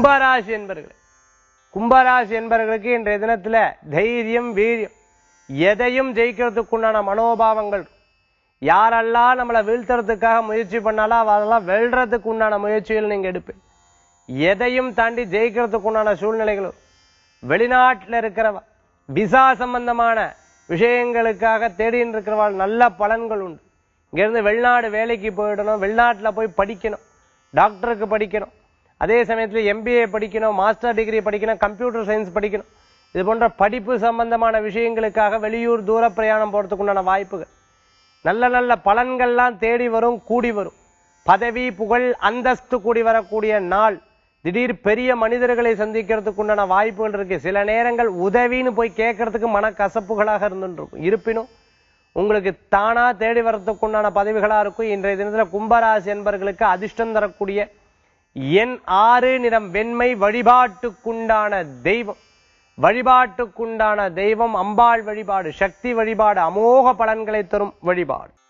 கும்பராசி என்பர்கள் கும்பராசி என்பவர்களுக்கு இன்றைய தினத்துல தைரியம் வீரியம் எதையும் ஜெயிக்கிறதுக்குண்டான மனோபாவங்கள் யாரெல்லாம் நம்மளை வீழ்த்துறதுக்காக முயற்சி பண்ணாலும் அவரெல்லாம் வெல்றதுக்கு உண்டான முயற்சிகள் நீங்க எடுப்பேன் எதையும் தாண்டி ஜெயிக்கிறதுக்கு உண்டான சூழ்நிலைகள் வரும். வெளிநாட்டுல இருக்கிறவ விசா சம்பந்தமான விஷயங்களுக்காக தேடின்னு இருக்கிறவாள் நல்ல பலன்கள் உண்டு இங்கிருந்து வெளிநாடு வேலைக்கு போயிடணும் வெளிநாட்டுல போய் படிக்கணும் டாக்டருக்கு படிக்கணும் அதே சமயத்துல எம்பிஏ படிக்கணும் மாஸ்டர் டிகிரி படிக்கணும் கம்ப்யூட்டர் சயின்ஸ் படிக்கணும் இது போன்ற படிப்பு சம்பந்தமான விஷயங்களுக்காக வெளியூர் தூர பிரயாணம் போறதுக்கு உண்டான வாய்ப்புகள் நல்ல நல்ல பலன்கள்லாம் தேடி வரும் கூடி வரும் பதவி புகழ் அந்தஸ்து கூடி வரக்கூடிய நாள் திடீர் பெரிய மனிதர்களை சந்திக்கிறதுக்கு உண்டான வாய்ப்புகள் இருக்கு சில நேரங்கள் உதவின்னு போய் கேட்கறதுக்கு மனக்கசப்புகளாக இருந்துருக்கும் இருப்பினும் உங்களுக்கு தானா தேடி வரதுக்கு உண்டான பதவிகளா இருக்கும் இன்றைய தினத்துல கும்பராசி என்பவர்களுக்கு அதிர்ஷ்டம் தரக்கூடிய எண் ஆறு நிறம் வெண்மை வழிபாட்டுக்குண்டான தெய்வம் வழிபாட்டுக்குண்டான தெய்வம் அம்பாள் வழிபாடு சக்தி வழிபாடு அமோக பலன்களை தரும் வழிபாடு